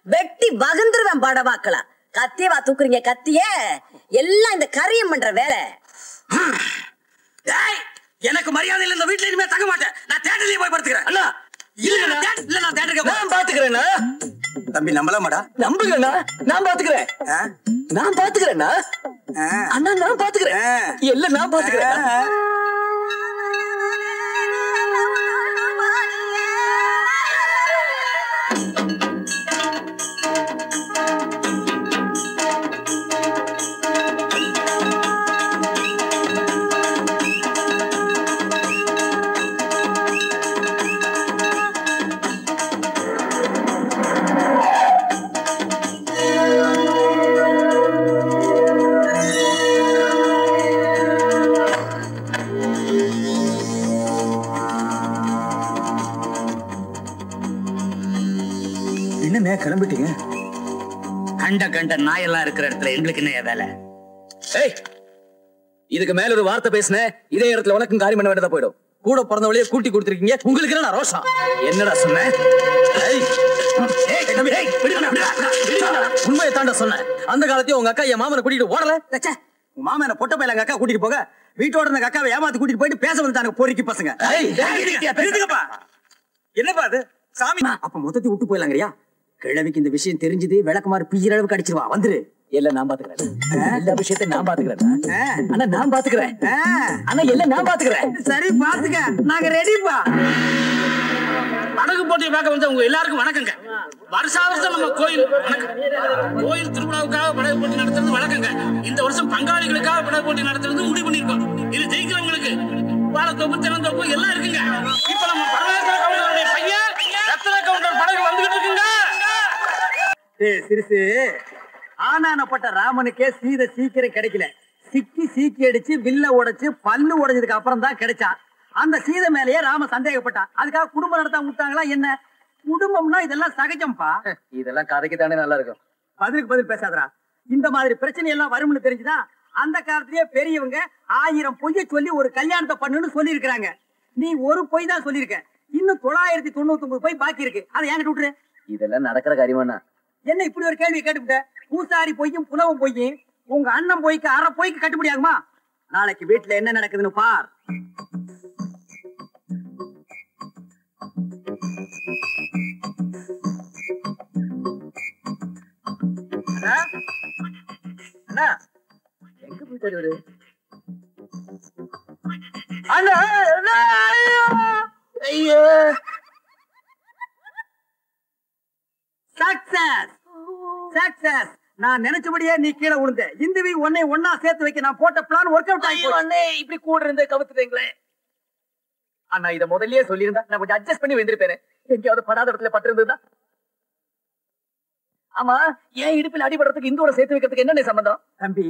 வெட்டி வகுந்துருவேன் படவாக்களா கத்தியவா தூக்குறீங்க கத்தியே எல்லாம் இந்த கரியம் பண்ற வேலை டேய் எனக்கு மரியாதை இல்ல இந்த வீட்ல இனிமே தங்க மாட்டேன் நான் தியேட்டர்லயே போய் படுத்துக்கிறேன் அண்ணா இல்ல நான் theatre- இல்ல நான் தியேட்டருக்கு நான் பாத்துக்கிறேன்னா தம்பி நம்பலாமாடா நம்புங்கண்ணா நான் பாத்துக்கிறேன் ஆ? நான் பாத்துக்கிறேன்னா ஆ. அண்ணா நான் பாத்துக்கிறேன் ஆ. எல்லாம் நான் பாத்துக்கிறேன் என்னண்ணே கிளம்பிட்டீங்க கண்ட கண்ட நாயெல்லாம் இருக்கிற இடத்துல எங்களுக்கு என்ன வேலை ஏய் இதுக்கு மேல ஒரு வார்த்தை பேசுன இதே இடத்துல உனக்கும் காரியம் பண்ண வேண்டியதா போயிடும் கூட பிறந்தவளையே கூட்டி கொடுத்துருக்கீங்க உங்களுக்கு என்ன ரோஷம் என்னடா சொன்ன ஏய், ஏய், தம்பி, ஏய், விடுங்கடா, விடுடா, விடுடா. உண்மையை தாண்ட சொன்னேன் அந்த காலத்தையும் உங்க அக்கா என் மாமனை கூட்டிட்டு ஓடல ச்சே, உங்க மாமா என்ன பொட்ட பையல எங்க அக்கா கூட்டிட்டு போக வீட்டோட இருந்த அக்காவை ஏமாத்தி கூட்டிட்டு போயிட்டு பேச வந்துட்டாங்க பொறுக்கி பசங்க ஏய், ஏய், இருங்க, இருங்கப்பா. என்னப்பா அது சாமி அப்ப மொத்தத்தை விட்டு போயிடலாங்கறியா கிழவிக்கு இந்த விஷயம் தெரிஞ்சது விளக்குமாறு பிய்கிற அளவுக்கு அடிச்சிருவா வந்துரு எல்லாம் நான் பாத்துக்கிறேன் எல்லா விஷயத்தையும் நான் பாத்துக்கிறேன் ஆ. அண்ணா நான் பாத்துக்கிறேன் ஆ, அண்ணா எல்லாம் நான் பாத்துக்கிறேன் சரி பாத்துக்க நாங்க ரெடிப்பா படகு போட்டியை பார்க்க வந்த உங்க எல்லாருக்கும் வணக்கங்க வருஷா வருஷம் நம்ம கோயில் வணக்கம் கோயில் திருவிழாவுக்காக படகு போட்டி நடத்துறது வழக்கங்க இந்த வருஷம் பங்காளிகளுக்காக படகு போட்டி நடத்துறது முடிவு பண்ணிருக்கோம் இது ஜெயிக்கிறவங்களுக்கு வாழத்தோப்பு திறந்தோப்பு எல்லாம் இருக்குங்க இப்ப நம்ம பரமேஸ்வர கவுண்டருடைய பையன் ரத்ன கவுண்டர் படகு வந்துகிட்டு இருக்குங்க ஏய் சிறுசு ஆனானப்பட்ட ராமனுக்கே சீதை சீக்கிரம் கிடைக்கல சிக்கி சீக்கி அடிச்சு வில்ல உடைச்சு பல்லு உடைஞ்சதுக்கு அப்புறம் தான் கிடைச்சான் அந்த சீதை மேலேயே ராம சந்தேகப்பட்டான் அதுக்காக குடும்பம் நடத்தாம விட்டாங்களா என்ன குடும்பம்னா இதெல்லாம் சகஜம்ப்பா இதெல்லாம் கதைக்கு தானே நல்லா இருக்கும் பதிலுக்கு பதில் பேசாதடா இந்த மாதிரி பிரச்சனை எல்லாம் வரும்னு தெரிஞ்சுதான் அந்த காலத்திலேயே பெரியவங்க ஆயிரம் பொய்ய சொல்லி ஒரு கல்யாணத்தை பண்ணுன்னு சொல்லி இருக்கிறாங்க நீ ஒரு பொய் தான் சொல்லியிருக்க இன்னும் தொள்ளாயிரத்தி தொண்ணூத்தி ஒன்பது பொய் பாக்கி இருக்கு அதை என்கிட்ட விட்டுரு இதெல்லாம் நடக்கிற காரியமாண்ணா என்ன இப்படி ஒரு கேள்வி கேட்டுவிட்ட பூசாரி பொய்யும் புலவும் பொய்யும் உங்க அண்ணன் பொய்க்கு அரை பொய்க்கு கட்டுப்படி ஆகுமா நாளைக்கு வீட்டுல என்ன நடக்குதுன்னு பார் அண்ணா? அண்ணா எங்க போயிட்டாரு இவரு? அண்ணா அண்ணா, ஐயோ! ஐயோ சக்சஸ் சக்சஸ் நான் நினைச்சபடியே நீ கீழே விழுந்த இந்துவி உன்னை ஒன்னா சேர்த்து வைக்க நான் போட்ட பிளான் ஒர்க் அவுட் ஆகி போச்சு. அண்ணே இப்படி கூட இருந்தே கவுத்துட்டீங்களே அண்ணா இத முதல்லயே சொல்லியிருந்தா நான் கொஞ்சம் அட்ஜஸ்ட் பண்ணி வந்திருப்பேன் எங்கேயாவது படாத இடத்துல பட்டு இருந்ததா ஆமா ஏன் இடுப்பில் அடிபடுறதுக்கு இந்தோட சேர்த்து வைக்கிறதுக்கு என்னென்ன சம்பந்தம் தம்பி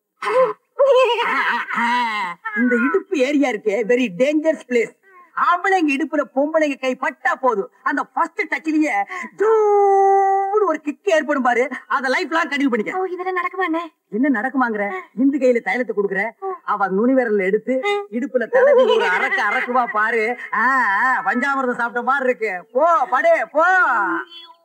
இந்த இடுப்பு ஏரியா இருக்கே வெரி டேஞ்சரஸ் பிளேஸ் ஆம்பளைங்க இடுப்புல பொம்பளைங்க கை பட்டா போதும் அந்த ஃபர்ஸ்ட் டச்லயே ஒரு கிக் ஏற்படும் பாரு அத லைஃப் லாங் கண்டினியூ பண்ணிக்க ஓ இதெல்லாம் நடக்குமாண்ணே என்ன நடக்குமாங்கிற இந்து கையில தைலத்தை கொடுக்குற அவ நுனி விரல்ல எடுத்து இடுப்புல தடவி ஒரு அரக்கு அரக்குவா பாரு ஆ, ஆ, பஞ்சாமிர்தம் சாப்பிட்ட மாதிரி இருக்கு போ படே போ